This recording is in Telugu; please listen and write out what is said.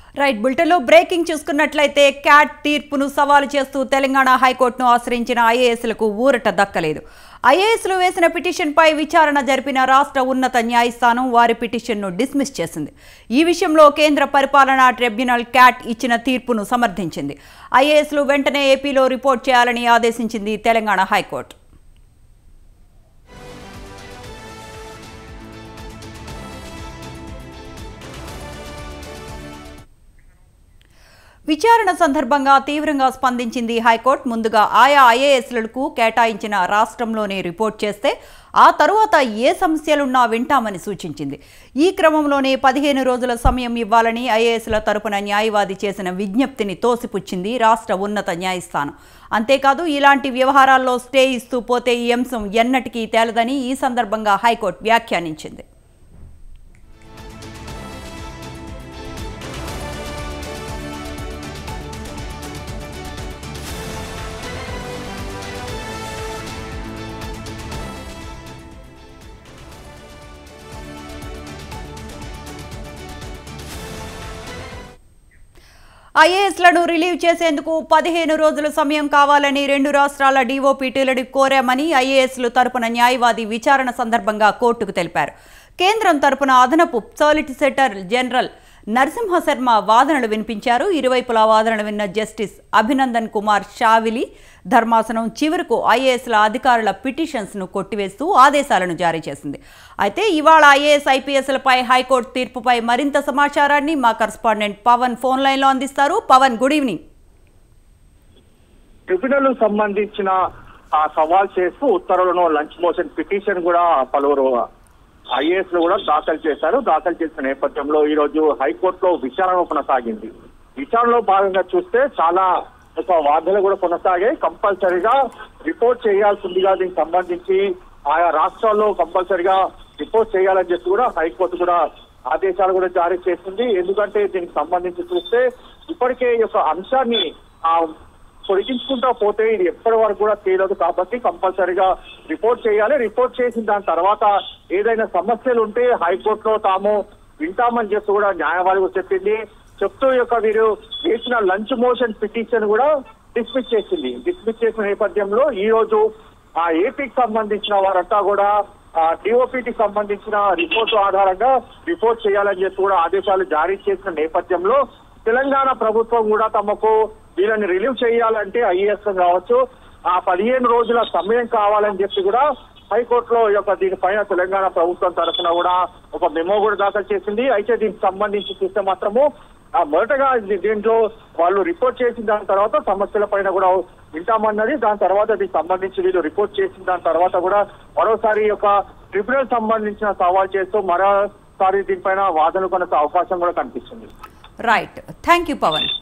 రైట్ బులెటిన్లో బ్రేకింగ్ చూసుకున్నట్లయితే క్యాట్ తీర్పును సవాలు చేస్తూ తెలంగాణ హైకోర్టును ఆశ్రయించిన ఐఏఎస్లకు ఊరట దక్కలేదు ఐఏఎస్లు వేసిన పిటిషన్పై విచారణ జరిపిన రాష్ట్ర ఉన్నత న్యాయస్థానం వారి పిటిషన్ను డిస్మిస్ చేసింది ఈ విషయంలో కేంద్ర పరిపాలనా ట్రిబ్యునల్ క్యాట్ ఇచ్చిన తీర్పును సమర్థించింది ఐఏఎస్లు వెంటనే ఏపీలో రిపోర్ట్ చేయాలని ఆదేశించింది తెలంగాణ హైకోర్టు విచారణ సందర్భంగా తీవ్రంగా స్పందించింది హైకోర్టు ముందుగా ఆయా ఐఏఎస్లకు కేటాయించిన రాష్ట్రంలోనే రిపోర్ట్ చేస్తే ఆ తరువాత ఏ సమస్యలున్నా వింటామని సూచించింది ఈ క్రమంలోనే పదిహేను రోజుల సమయం ఇవ్వాలని ఐఏఎస్ల తరపున న్యాయవాది చేసిన విజ్ఞప్తిని తోసిపుచ్చింది రాష్ట్ర ఉన్నత న్యాయస్థానం అంతేకాదు ఇలాంటి వ్యవహారాల్లో స్టే ఇస్తూ పోతే ఈ అంశం ఎన్నటికీ తేలదని ఈ సందర్భంగా హైకోర్టు వ్యాఖ్యానించింది ఐఏఎస్లను రిలీవ్ చేసేందుకు పదిహేను రోజుల సమయం కావాలని రెండు రాష్ట్రాల డీఓపీటీలను కోరామని ఐఏఎస్లు తరపున న్యాయవాది విచారణ సందర్భంగా కోర్టుకు తెలిపారు కేంద్రం తరపున అదనపు సాలిసిటర్ జనరల్ నరసింహ శర్మ వాదనలు వినిపించారు ఇరువైపులా వాదనలు విన్న జస్టిస్ అభినందన్ కుమార్ షావిలి ధర్మాసనం చివరకు ఐఏఎస్ల అధికారుల పిటిషన్స్ను కొట్టివేస్తూ ఆదేశాలను జారీ చేసింది అయితే ఇవాళ ఐఏఎస్ ఐపీఎస్లపై హైకోర్టు తీర్పుపై మరింత సమాచారాన్ని మా కరస్పాండెంట్ పవన్ ఫోన్ లైన్లో అందిస్తారు పవన్ గుడ్ ఈవినింగ్ ట్రిబ్యునల్ సంబంధించిన ఆ సవాల్ చేస్తూ ఉత్తర్వులను లంచ్ మోషన్ పిటిషన్ కూడా పలువురు ఐఏఎస్ కూడా దాఖలు చేశారు దాఖలు చేసిన నేపథ్యంలో ఈ రోజు హైకోర్టులో విచారణ కొనసాగింది విచారణలో భాగంగా చూస్తే చాలా ఒక వాదనలు కూడా కొనసాగాయి కంపల్సరీగా రిపోర్ట్ చేయాల్సిందిగా దీనికి సంబంధించి ఆయా రాష్ట్రాల్లో కంపల్సరీగా రిపోర్ట్ చేయాలని చెప్పి కూడా హైకోర్టు కూడా ఆదేశాలు కూడా జారీ చేసింది ఎందుకంటే దీనికి సంబంధించి చూస్తే ఇప్పటికే ఈ యొక్క అంశాన్ని ఆ పొడిగించుకుంటా పోతే ఇది ఎప్పటి వరకు కూడా తేలదు కాబట్టి కంపల్సరీగా రిపోర్ట్ చేయాలి రిపోర్ట్ చేసిన దాని తర్వాత ఏదైనా సమస్యలు ఉంటే హైకోర్టులో తాము వింటామని చెప్పి కూడా న్యాయవాది కూడా చెప్పింది చెప్తూ ఈ యొక్క వీరు వేసిన లంచ్ మోషన్ పిటిషన్ కూడా డిస్మిస్ చేసింది డిస్మిస్ చేసిన నేపథ్యంలో ఈ రోజు ఆ ఏపీకి సంబంధించిన వారంతా కూడా డిఓపికి సంబంధించిన రిపోర్టు ఆధారంగా రిపోర్ట్ చేయాలని చెప్పి కూడా ఆదేశాలు జారీ చేసిన నేపథ్యంలో తెలంగాణ ప్రభుత్వం కూడా తమకు వీళ్ళని రిలీవ్ చేయాలంటే ఐఏఎస్ కావచ్చు ఆ పదిహేను రోజుల సమయం కావాలని చెప్పి కూడా హైకోర్టులో ఈ యొక్క దీనిపైన తెలంగాణ ప్రభుత్వం తరఫున కూడా ఒక మెమో కూడా దాఖలు చేసింది అయితే దీనికి సంబంధించి చూస్తే మాత్రము ఆ మొదటగా ఇది- దీంట్లో వాళ్ళు రిపోర్ట్ చేసిన దాని తర్వాత సమస్యల పైన కూడా వింటామన్నది దాని తర్వాత దీనికి సంబంధించి వీళ్ళు రిపోర్ట్ చేసిన దాని తర్వాత కూడా మరోసారి ఈ యొక్క ట్రిబ్యునల్ సంబంధించిన సవాల్ చేస్తూ మరోసారి దీనిపైన వాదన కొనసే అవకాశం కూడా కనిపిస్తుంది రైట్ థ్యాంక్ యూ పవన్